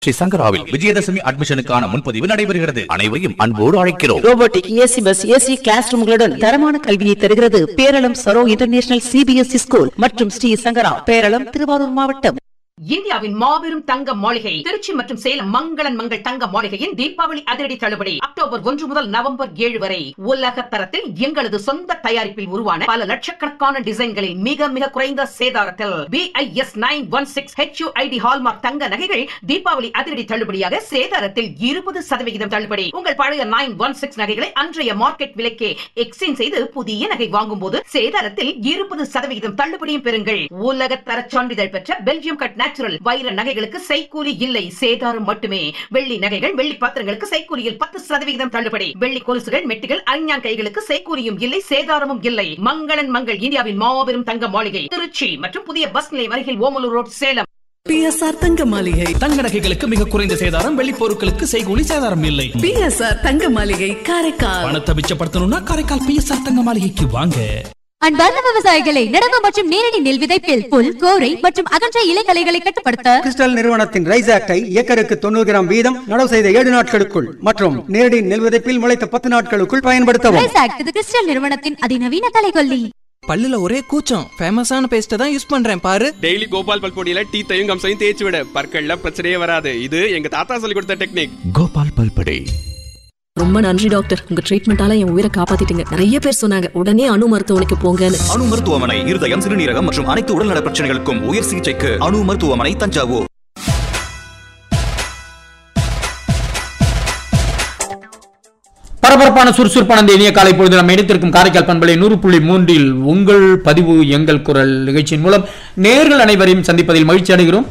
ஸ்ரீ சங்கராவில் விஜயதசமி அட்மிஷனுக்கான முன்பதிவு நடைபெறுகிறது அனைவரையும் அன்போடு அழைக்கிறோம் robotic AC bus AC class ரூம்களுடன் தரமான கல்வியை தருகிறது Peralam Saro international CBSE school மற்றும் ஸ்ரீ சங்கரா பேரளம் திருவாரூர் மாவட்டம் இந்தியாவின் மாபெரும் தங்க மாளிகை திருச்சி மற்றும் சேலம் மங்களன் மங்கள் தங்க மாளிகையின் தீபாவளி அதிரடி தள்ளுபடி அக்டோபர் ஒன்று முதல் நவம்பர் ஏழு வரை உலக தரத்தில் எங்களது சொந்த தயாரிப்பில் உருவான பல லட்சக்கணக்கான டிசைன்களில் மிக மிக குறைந்த சேதாரத்தில் BIS nine one six HUID hallmark தங்க நகைகள் தீபாவளி அதிரடி தள்ளுபடியாக சேதாரத்தில் இருபது சதவிகிதம் தள்ளுபடி உங்கள் பழைய நைன் ஒன் சிக்ஸ் நகைகளை அன்றைய மார்க்கெட் விலைக்கே எக்ஸ்சேஞ்ச் செய்து புதிய நகை வாங்கும் போது சேதாரத்தில் இருபது சதவிகிதம் தள்ளுபடியும் பெறுங்கள் உலக தர சான்றிதழ் பெற்ற பெல்ஜியம் கட் நேச்சுரல் வைர நகைகளுக்கு செய்கூலி இல்லை சேதாரம் மட்டுமே வெள்ளி நகைகள் வெள்ளி பாத்திரங்களுக்கு செய்கூலியில் பத்து சதவிகிதம் தள்ளுபடி வெள்ளி கொலுசுகள் மெட்டிகள் அரிஞான் கைகளுக்கு செய்கூலியும் இல்லை சேதாரமும் இல்லை மங்களன் மங்கள் இந்தியாவின் மாபெரும் தங்க மாளிகை திருச்சி மற்றும் புதிய பஸ் நிலையம் அருகில் ஓமலூர் ரோட் சேலம் பிஎஸ்ஆர் தங்க மாளிகை தங்க நகைகளுக்கு மிக குறைந்த சேதாரம் வெள்ளி பொருட்களுக்கு செய்கூலி சேதாரம் இல்லை பிஎஸ்ஆர் தங்க மாளிகை காரைக்கால் பணத்தை மிச்சப்படுத்தணும்னா காரைக்கால் பிஎஸ்ஆர் தங்க மாளிகைக்கு வாங்க அன்பார்ந்த விவசாயிகளை நடவு மற்றும் நேரடி நெல் விதைப்பில் புல் கோரை மற்றும் அகன்ற இலைகளைகளை கட்டுப்படுத்த கிறிஸ்டல் நிறுவனத்தின் ரைஸ் ஆக்டை ஏக்கருக்கு தொண்ணூறு கிராம் வீதம் நடவு செய்த ஏழு நாட்களுக்குள் மற்றும் நேரடி நெல் விதைப்பில் முளைத்த பத்து நாட்களுக்குள் பயன்படுத்தவும் ரைஸ் ஆக்ட் இது கிறிஸ்டல் நிறுவனத்தின் அதிநவீன கலைகொல்லி பல்லுல ஒரே கூச்சம் ஃபேமஸான பேஸ்ட்டை தான் யூஸ் பண்றேன் பாரு டெய்லி கோபால் பல்பொடியில டீத்தையும் கம்சையும் தேய்ச்சி விட பற்கள்ல பிரச்சனையே வராது இது எங்க தாத்தா சொல்லி கொடுத்த டெக்னிக் கோபால் பல்படே ரொம்ப நன்றி டாக்டர் உங்க ட்ரீட்மெண்டால என் உயிரை காப்பாத்திட்டீங்க நிறைய பேர் சொன்னாங்க உடனே அணு மருத்துவமனைக்கு போங்கன்னு அணு மருத்துவமனை இருதயம் சிறுநீரகம் மற்றும் அனைத்து உடல்நல பிரச்சனைகளுக்கும் உயர் சிகிச்சைக்கு அணு மருத்துவமனை தஞ்சாவூர் பரபரப்பான சுறுசுறுப்பான இந்த இனிய காலை பொழுது நம்ம எடுத்திருக்கும் காரைக்கால் பண்பலை நூறு புள்ளி மூன்றில் உங்கள் பதிவு எங்கள் குரல் நிகழ்ச்சியின் மூலம் நேர்கள் அனைவரையும் சந்திப்பதில் மகிழ்ச்சி அடைகிறோம்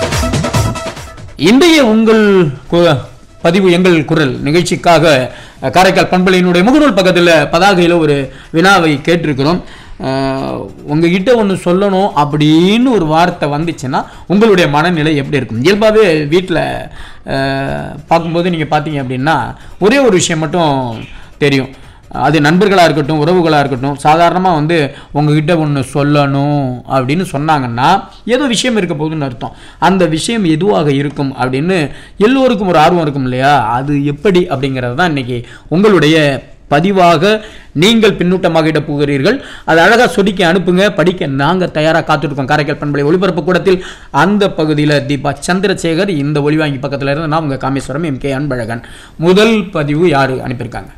இன்றைய உங்கள் கு- பதிவு எங்கள் குரல் நிகழ்ச்சிக்காக அஹ், காரைக்கால் பண்பலையினுடைய முகநூல் பக்கத்தில் பதாகையில் ஒரு வினாவை கேட்டிருக்கிறோம் அஹ், உங்ககிட்ட ஒன்று சொல்லணும் அப்படின்னு ஒரு வார்த்தை வந்துச்சுன்னா உங்களுடைய மனநிலை எப்படி இருக்கும் இயல்பாகவே வீட்டில் பார்க்கும்போது நீங்கள் பார்த்தீங்க அப்படின்னா ஒரே ஒரு விஷயம் மட்டும் தெரியும் அது நண்பர்களாக இருக்கட்டும் உறவுகளாக இருக்கட்டும் சாதாரணமாக வந்து உங்ககிட்ட ஒன்று சொல்லணும் அப்படின்னு சொன்னாங்கன்னா ஏதோ விஷயம் இருக்க போகுதுன்னு அர்த்தம் அந்த விஷயம் எதுவாக இருக்கும் அப்படின்னு எல்லோருக்கும் ஒரு ஆர்வம் இருக்கும் இல்லையா அது எப்படி அப்படிங்கிறது தான் இன்னைக்கு உங்களுடைய பதிவாக நீங்கள் பின்னூட்டமாக இட போகிறீர்கள் அது அழகாக சொடிக்க அனுப்புங்க படிக்க நாங்கள் தயாராக காத்துட்ருக்கோம் காரைக்கால் பண்பலை ஒளிபரப்பு கூடத்தில் அந்த பகுதியில் தீபா சந்திரசேகர் இந்த ஒளிவாங்கி பக்கத்தில் இருந்து நான் உங்கள் காமேஸ்வரம் எம் கே அன்பழகன் முதல் பதிவு யார் அனுப்பியிருக்காங்க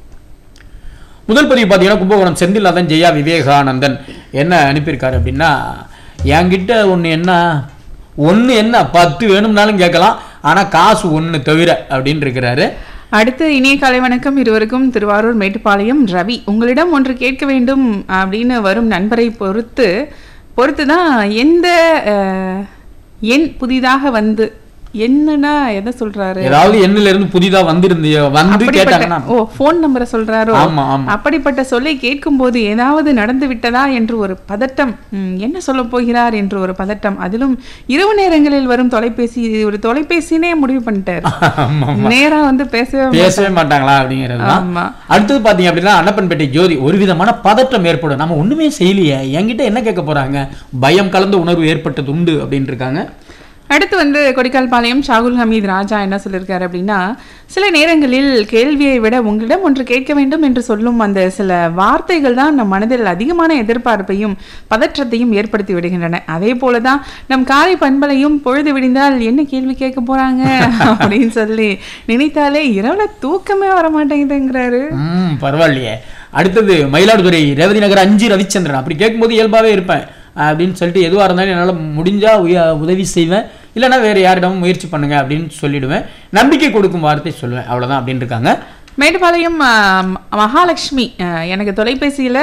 முதல் பதிவு பார்த்தீங்கன்னா கும்பகோணம் செந்தில்லாதன் ஜெயா விவேகானந்தன் என்ன அனுப்பியிருக்காரு அப்படின்னா என்கிட்ட ஒன்று என்ன ஒன்று என்ன பத்து வேணும்னாலும் கேட்கலாம் ஆனால் காசு ஒன்று தவிர அப்படின்னு இருக்கிறாரு அடுத்து இனிய காலை வணக்கம் இருவருக்கும் திருவாரூர் மேட்டுப்பாளையம் ரவி உங்களிடம் ஒன்று கேட்க வேண்டும் அப்படின்னு வரும் நண்பரை பொறுத்து பொறுத்து தான் எந்த அஹ், எண் புதிதாக வந்து என்னன்னா எதை சொல்றாரு ஏதாவது எண்ணில இருந்து புதிதா வந்திருந்து வந்து அப்படிப்பட்ட- கேட்டாங்கன்னா ஓ ஃபோன் நம்பரை சொல்றாரோ ஆமா, ஆமா. அப்படிப்பட்ட சொல்லை கேட்கும்போது ஏதாவது நடந்து விட்டதா என்று ஒரு பதட்டம் ம், என்ன சொல்ல போகிறார் என்று ஒரு பதட்டம் அதிலும் இரவு நேரங்களில் வரும் தொலைபேசி இது ஒரு தொலைபேசினே முடிவு பண்ணிட்டாரு ஆமா, ஆமா. நேரா வந்து பேசவே பேசவே மாட்டாங்களா அப்படிங்கிறது தான். ஆமா. அடுத்தது பாத்தீங்க அப்படின்னா அன்னப்பன்பேட்டை ஜோதி ஒரு விதமான பதற்றம் ஏற்படும் நம்ம ஒண்ணுமே செய்யலையே என்கிட்ட என்ன கேட்க போறாங்க பயம் கலந்த உணர்வு ஏற்பட்டது உண்டு அப்படின்னு இருக்காங்க அடுத்து வந்து கொடிக்கால்பாளையம் ஷாகுல் ஹமீத் ராஜா என்ன சொல்லியிருக்காரு அப்படின்னா சில நேரங்களில் கேள்வியை விட உங்களிடம் ஒன்று கேட்க வேண்டும் என்று சொல்லும் அந்த சில வார்த்தைகள் தான் நம் மனதில் அதிகமான எதிர்பார்ப்பையும் பதற்றத்தையும் ஏற்படுத்தி விடுகின்றன அதே போல தான் நம் காரை பண்பலையும் பொழுது விடிந்தால் என்ன கேள்வி கேட்க போறாங்க அப்படின்னு சொல்லி நினைத்தாலே இரவுல தூக்கமே வர மாட்டேங்குதுங்கிறாரு ம் பரவாயில்லையே அடுத்தது மயிலாடுதுறை ரேவதி நகர் அஞ்சு ரவிச்சந்திரன் அப்படி கேட்கும்போது இயல்பாவே இருப்பேன் அப்படின்னு சொல்லிட்டு எதுவாக இருந்தாலும் என்னால் முடிஞ்சா உய- உதவி செய்வேன் இல்லைன்னா வேற யாரிடமும் முயற்சி பண்ணுங்க அப்படின்னு சொல்லிடுவேன் நம்பிக்கை கொடுக்கும் வார்த்தை சொல்லுவேன் அவ்வளவுதான் அப்படின்னு இருக்காங்க மேட்டுப்பாளையம் ஆ, ம- மகாலட்சுமி ஆ, எனக்கு தொலைபேசியில்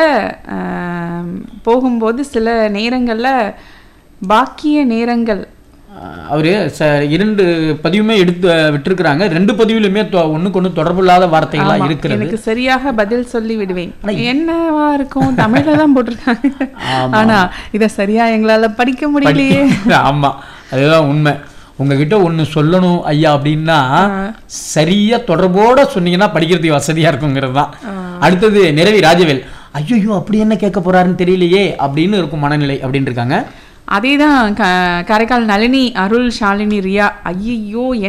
போகும்போது சில நேரங்களில் பாக்கிய நேரங்கள் அஹ் அவரு ச இரண்டு பதிவுமே எடுத்து அஹ், விட்டிருக்கிறாங்க ரெண்டு பதிவுலையுமே தொ- ஒண்ணுக்கு ஒண்ணு தொடர்புள்ளாத வார்த்தைகளா ஆமா, இருக்கிறது எனக்கு சரியாக பதில் சொல்லி விடுவேன் என்னவா இருக்கும் தமிழ்ல தான் போட்டிருக்காங்க ஆமா. ஆனா இத சரியா எங்களால படிக்க முடியலையே படிக்க- ஆமா அதுதான் உண்மை உங்ககிட்ட ஒண்ணு சொல்லணும் ஐயா அப்படின்னா சரியா தொடர்போட சொன்னீங்கன்னா படிக்கிறதுக்கு வசதியா இருக்குங்கிறது தான் அடுத்தது நிறைவி ராஜவேல் ஐயோ அப்படி என்ன கேட்க போறாருன்னு தெரியலையே அப்படின்னு இருக்கும் மனநிலை அப்படின்னு இருக்காங்க அதேதான் க- காரைக்கால் நளினி அருள் ஷாலினி ரியா ஐயோ